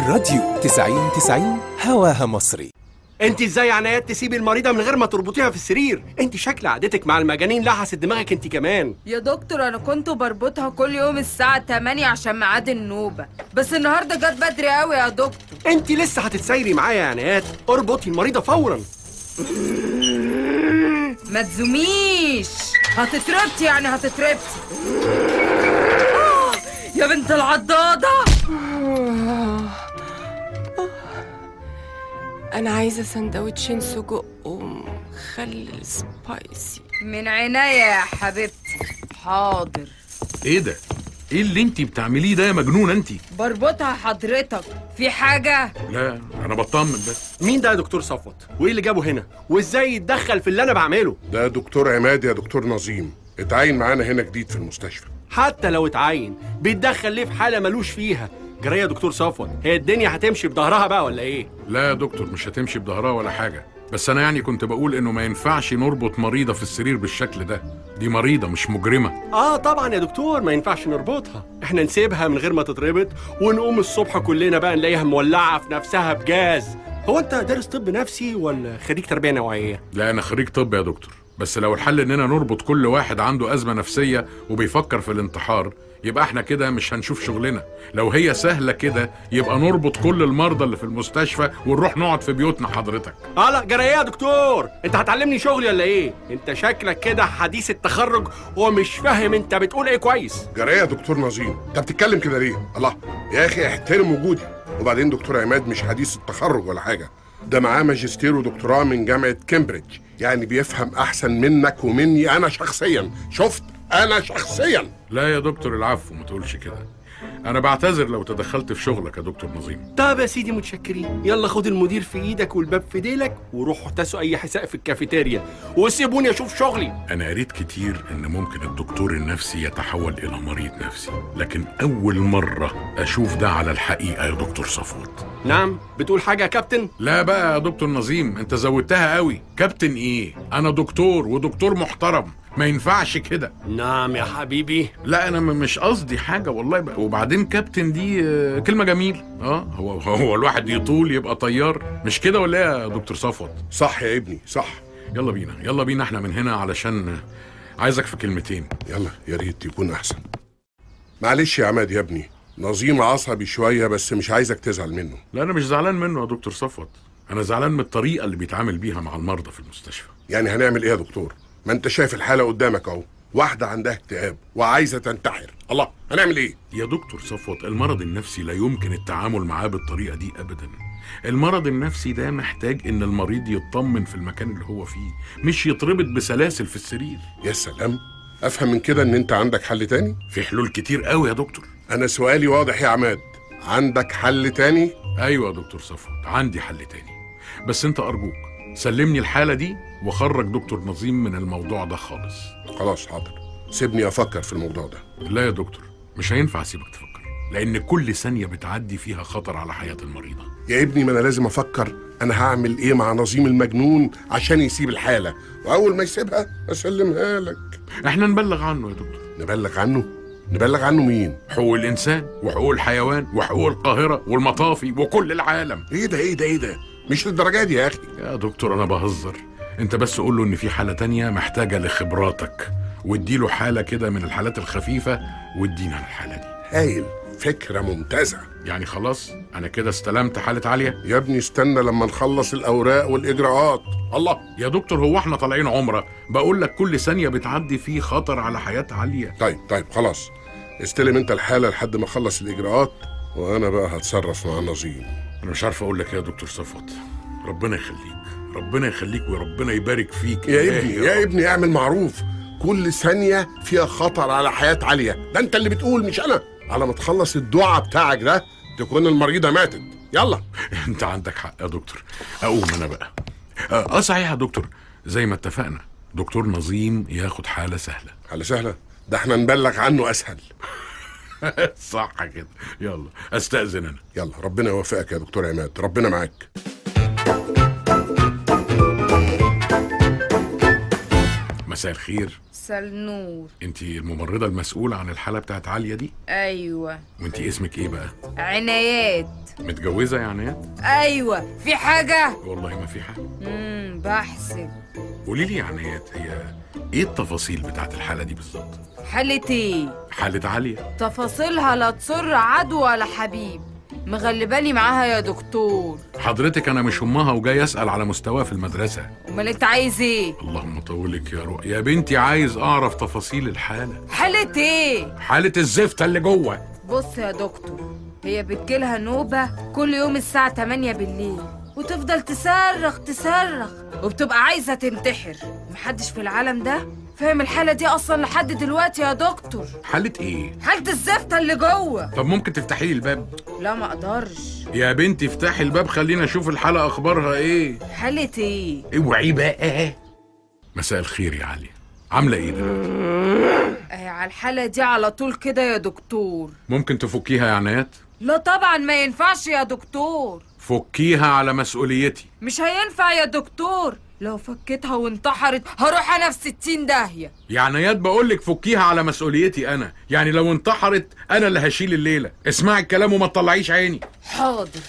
الراديو 90 90 هواها مصري انت ازاي يا عنايات تسيبي المريضه من غير ما تربطيها في السرير انت شكل عادتك مع المجانين لحست دماغك انت كمان يا دكتور انا كنت بربطها كل يوم الساعة 8 عشان ميعاد النوبة بس النهاردة جت بدري قوي يا دكتور انت لسه هتتسايري معايا يا عنايات اربطي المريضه فورا ما تزوميش هتتربتي يعني هتتربتي آه، يا بنت العضاضة انا عايزه سندوتشين سجق ومخلل سبايسي من عينيا يا حبيبتي حاضر ايه ده؟ ايه اللي انت بتعمليه ده يا مجنونه انت؟ بربطها حضرتك في حاجة لا انا بطمن بس مين ده يا دكتور صفوت وايه اللي جابه هنا وازاي يتدخل في اللي انا بعمله ده دكتور عماد يا دكتور نظيم اتعين معانا هنا جديد في المستشفى حتى لو اتعين بيتدخل ليه في حاله ملوش فيها جرى يا دكتور صفوت هي الدنيا هتمشي بظهرها بقى ولا ايه لا يا دكتور مش هتمشي بظهرها ولا حاجه بس انا يعني كنت بقول انه ما ينفعش نربط مريضه في السرير بالشكل ده دي مريضه مش مجرمه اه طبعا يا دكتور ما ينفعش نربطها احنا نسيبها من غير ما تتربط ونقوم الصبح كلنا بقى نلاقيها مولعه في نفسها بجاز هو انت دارس طب نفسي ولا خريج تربيه نوعيه لا انا خريج طب يا دكتور بس لو الحل اننا نربط كل واحد عنده ازمه نفسيه وبيفكر في الانتحار يبقى احنا كده مش هنشوف شغلنا لو هي سهله كده يبقى نربط كل المرضى اللي في المستشفى ونروح نقعد في بيوتنا حضرتك اه لا جرى ايه يا دكتور انت هتعلمني شغلي ولا ايه انت شكلك كده حديث التخرج ومش فاهم انت بتقول ايه كويس جرى ايه يا دكتور نظيم انت بتتكلم كده ليه الله يا اخي احترم وجودي وبعدين دكتور عماد مش حديث التخرج ولا حاجه ده معاه ماجستير ودكتوراه من جامعه كامبريدج يعني بيفهم احسن منك ومني انا شخصيا شفت انا شخصيا لا يا دكتور العفو ما تقولش كده انا بعتذر لو تدخلت في شغلك يا دكتور نظيم طب يا سيدي متشكرين يلا خد المدير في ايدك والباب في ديلك وروحوا احتسوا اي حساء في الكافيتيريا وسيبوني اشوف شغلي أنا قريت كتير إن ممكن الدكتور النفسي يتحول إلى مريض نفسي، لكن أول مرة أشوف ده على الحقيقة يا دكتور صفوت. نعم بتقول حاجه يا كابتن لا بقى يا دكتور نظيم أنت زودتها قوي، كابتن إيه؟ أنا دكتور ودكتور محترم، ما ينفعش كده. نعم يا حبيبي لا أنا م- مش قصدي حاجة والله بقى. وبعدين كابتن دي آه، كلمة جميلة، أه هو هو الواحد يطول يبقى طيار، مش كده ولا إيه يا دكتور صفوت؟ صح يا ابني صح يلا بينا، يلا بينا إحنا من هنا علشان آه، عايزك في كلمتين. يلا يا ريت يكون احسن معلش يا عماد يا ابني نظيم عصبي شويه بس مش عايزك تزعل منه لا انا مش زعلان منه يا دكتور صفوت انا زعلان من الطريقه اللي بيتعامل بيها مع المرضى في المستشفى يعني هنعمل ايه يا دكتور ما انت شايف الحاله قدامك اهو واحده عندها اكتئاب وعايزه تنتحر الله هنعمل ايه يا دكتور صفوت المرض النفسي لا يمكن التعامل معاه بالطريقه دي ابدا المرض النفسي ده محتاج ان المريض يطمن في المكان اللي هو فيه مش يتربط بسلاسل في السرير يا سلام افهم من كده ان انت عندك حل تاني في حلول كتير قوي يا دكتور انا سؤالي واضح يا عماد عندك حل تاني ايوه يا دكتور صفوت عندي حل تاني بس انت ارجوك سلمني الحاله دي وخرج دكتور نظيم من الموضوع ده خالص خلاص حاضر سيبني افكر في الموضوع ده لا يا دكتور مش هينفع اسيبك تفكر لان كل ثانيه بتعدي فيها خطر على حياه المريضه يا ابني ما انا لازم افكر انا هعمل ايه مع نظيم المجنون عشان يسيب الحاله واول ما يسيبها اسلمها لك احنا نبلغ عنه يا دكتور نبلغ عنه نبلغ عنه مين حقوق الانسان وحقوق الحيوان وحقوق القاهره والمطافي وكل العالم ايه ده ايه ده ايه ده مش للدرجه دي يا اخي يا دكتور انا بهزر انت بس قول له ان في حاله تانية محتاجه لخبراتك واديله حاله كده من الحالات الخفيفه وادينا على الحاله دي هايل فكره ممتازه يعني خلاص انا كده استلمت حاله عاليه يا ابني استنى لما نخلص الاوراق والاجراءات الله يا دكتور هو احنا طالعين عمره بقول لك كل ثانيه بتعدي فيه خطر على حياه عاليه طيب طيب خلاص استلم انت الحاله لحد ما اخلص الاجراءات وانا بقى هتصرف مع نظيم انا مش عارف اقول لك إيه يا دكتور صفوت ربنا يخليك ربنا يخليك وربنا يبارك فيك يا إلهي ابني رب. يا ابني اعمل معروف كل ثانيه فيها خطر على حياه عاليه ده انت اللي بتقول مش انا على ما تخلص الدعاء بتاعك ده تكون المريضه ماتت يلا انت عندك حق يا دكتور اقوم انا بقى اه آه، صحيح يا دكتور زي ما اتفقنا دكتور نظيم ياخد حاله سهله على سهله ده احنا نبلغ عنه اسهل صح كده يلا استاذن انا يلا ربنا يوفقك يا دكتور عماد ربنا معاك مساء الخير سلنور انت الممرضه المسؤوله عن الحاله بتاعت عاليه دي ايوه وانت اسمك ايه بقى عنايات متجوزه يا عنايات ايوه في حاجه والله ما في حاجه امم بحسب قولي لي يا عنايات هي ايه التفاصيل بتاعت الحاله دي بالظبط حالة ايه حاله عاليه تفاصيلها لا تسر عدو ولا حبيب مغلباني معاها يا دكتور حضرتك انا مش امها وجاي اسال على مستواها في المدرسه امال انت عايز ايه اللهم طولك يا رؤيا يا بنتي عايز اعرف تفاصيل الحاله حالة ايه حاله الزفته اللي جوه بص يا دكتور هي بتجيلها نوبة كل يوم الساعة 8 بالليل وتفضل تصرخ تصرخ وبتبقى عايزة تنتحر محدش في العالم ده فاهم الحالة دي أصلا لحد دلوقتي يا دكتور حاله ايه حالة الزفتة اللي جوه طب ممكن تفتحي لي الباب لا ما أقدرش يا بنتي افتحي الباب خلينا اشوف الحلقه اخبارها ايه حالة إيه اوعي بقى مساء الخير يا علي عامله ايه دلوقتي أهي على الحالة دي على طول كده يا دكتور ممكن تفكيها يا عنايات لا طبعا ما ينفعش يا دكتور فكيها على مسؤوليتي مش هينفع يا دكتور لو فكيتها وانتحرت هروح انا في ستين داهية يا عنايات بقول لك فكيها على مسؤوليتي انا يعني لو انتحرت انا اللي هشيل الليله اسمعي الكلام وما تطلعيش عيني حاضر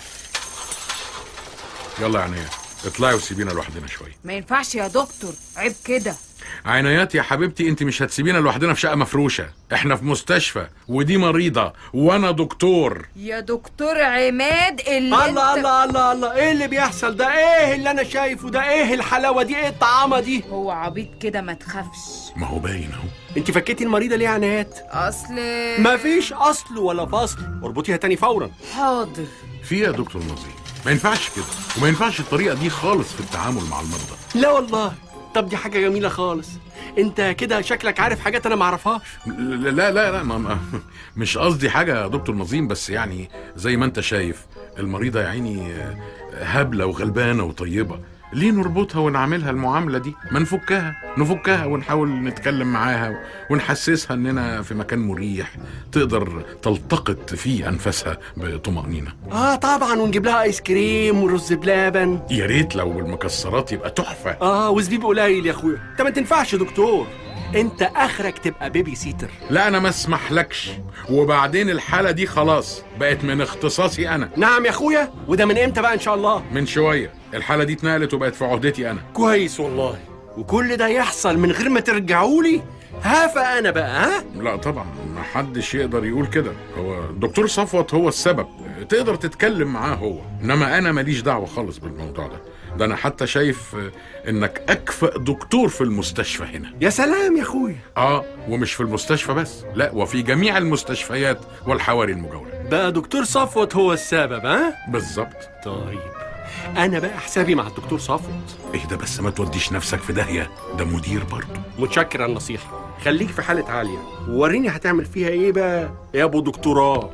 يلا يا عنايات اطلعي وسيبينا لوحدنا شويه ما ينفعش يا دكتور عيب كده عنايات يا حبيبتي انت مش هتسيبينا لوحدنا في شقه مفروشه احنا في مستشفى ودي مريضه وانا دكتور يا دكتور عماد اللي الله انت الله الله الله ايه اللي بيحصل ده ايه اللي انا شايفه ده ايه الحلاوه دي ايه الطعامه دي هو عبيط كده ما تخافش ما هو باين اهو انت فكيتي المريضه ليه يا عنايات اصل مفيش اصل ولا فصل اربطيها تاني فورا حاضر في إيه يا دكتور نظير ما ينفعش كده وما ينفعش الطريقه دي خالص في التعامل مع المرضى لا والله طب دي حاجه جميله خالص انت كده شكلك عارف حاجات انا ما اعرفهاش لا لا لا, لا ما ما مش قصدي حاجه يا دكتور نظيم بس يعني زي ما انت شايف المريضه يا عيني هبله وغلبانه وطيبه ليه نربطها ونعملها المعاملة دي؟ ما نفكها نفكها ونحاول نتكلم معاها ونحسسها اننا في مكان مريح تقدر تلتقط فيه انفاسها بطمأنينة اه طبعا ونجيب لها ايس كريم ورز بلبن يا ريت لو المكسرات يبقى تحفة اه وزبيب قليل يا اخويا انت ما تنفعش دكتور انت اخرك تبقى بيبي سيتر لا انا ما اسمحلكش وبعدين الحالة دي خلاص بقت من اختصاصي انا نعم يا اخويا وده من امتى بقى ان شاء الله من شوية الحالة دي اتنقلت وبقت في عهدتي انا كويس والله وكل ده يحصل من غير ما ترجعوا لي هافا انا بقى ها لا طبعا ما حدش يقدر يقول كده هو الدكتور صفوت هو السبب تقدر تتكلم معاه هو انما انا ماليش دعوه خالص بالموضوع ده ده انا حتى شايف انك اكفأ دكتور في المستشفى هنا يا سلام يا اخويا اه ومش في المستشفى بس لا وفي جميع المستشفيات والحواري المجاوره بقى دكتور صفوت هو السبب ها بالظبط طيب انا بقى حسابي مع الدكتور صفوت ايه ده بس ما توديش نفسك في داهيه ده مدير برضه متشكر على النصيحه خليك في حاله عاليه ووريني هتعمل فيها ايه بقى يا ابو دكتوراه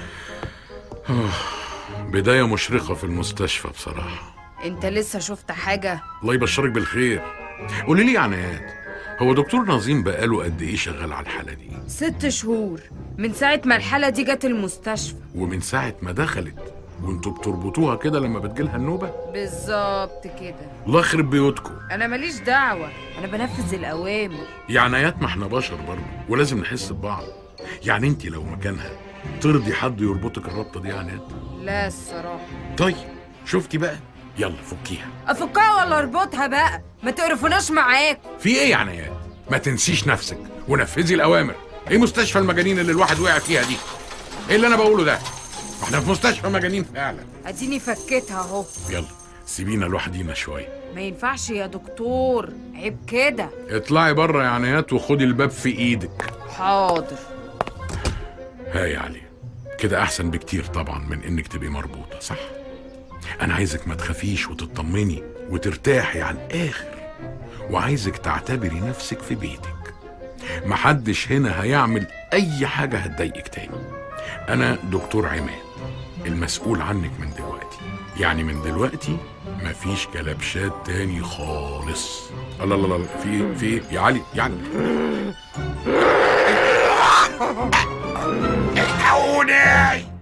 بدايه مشرقه في المستشفى بصراحه انت لسه شفت حاجة الله يبشرك بالخير قولي لي يا عنايات هو دكتور نظيم بقاله قد ايه شغال على الحاله دي ست شهور من ساعة ما الحالة دي جت المستشفى ومن ساعه ما دخلت وانتوا بتربطوها كده لما بتجيلها النوبه بالظبط كده الله يخرب بيوتكم انا ماليش دعوة انا بنفذ الاوامر يا عنايات ما احنا بشر برضه ولازم نحس ببعض يعني انت لو مكانها ترضي حد يربطك الربطه دي يا عنايات لا الصراحة طيب شفتي بقى يلا فكيها افكها ولا اربطها بقى ما تقرفوناش معاك في ايه يا عنايات ما تنسيش نفسك ونفذي الاوامر ايه مستشفى المجانين اللي الواحد وقع فيها دي ايه اللي انا بقوله ده احنا في مستشفى مجانين فعلا اديني فكيتها اهو يلا سيبينا لوحدينا شويه ما ينفعش يا دكتور عيب كده اطلعي بره يا عنايات وخدي الباب في ايدك حاضر ها يا علي كده احسن بكتير طبعا من انك تبقي مربوطه صح انا عايزك ما تخافيش وتطمني وترتاحي على الاخر وعايزك تعتبري نفسك في بيتك محدش هنا هيعمل اي حاجه هتضايقك تاني انا دكتور عماد المسؤول عنك من دلوقتي يعني من دلوقتي مفيش كلبشات تاني خالص الله الله الله في ايه في ايه يا علي يا علي الحقوني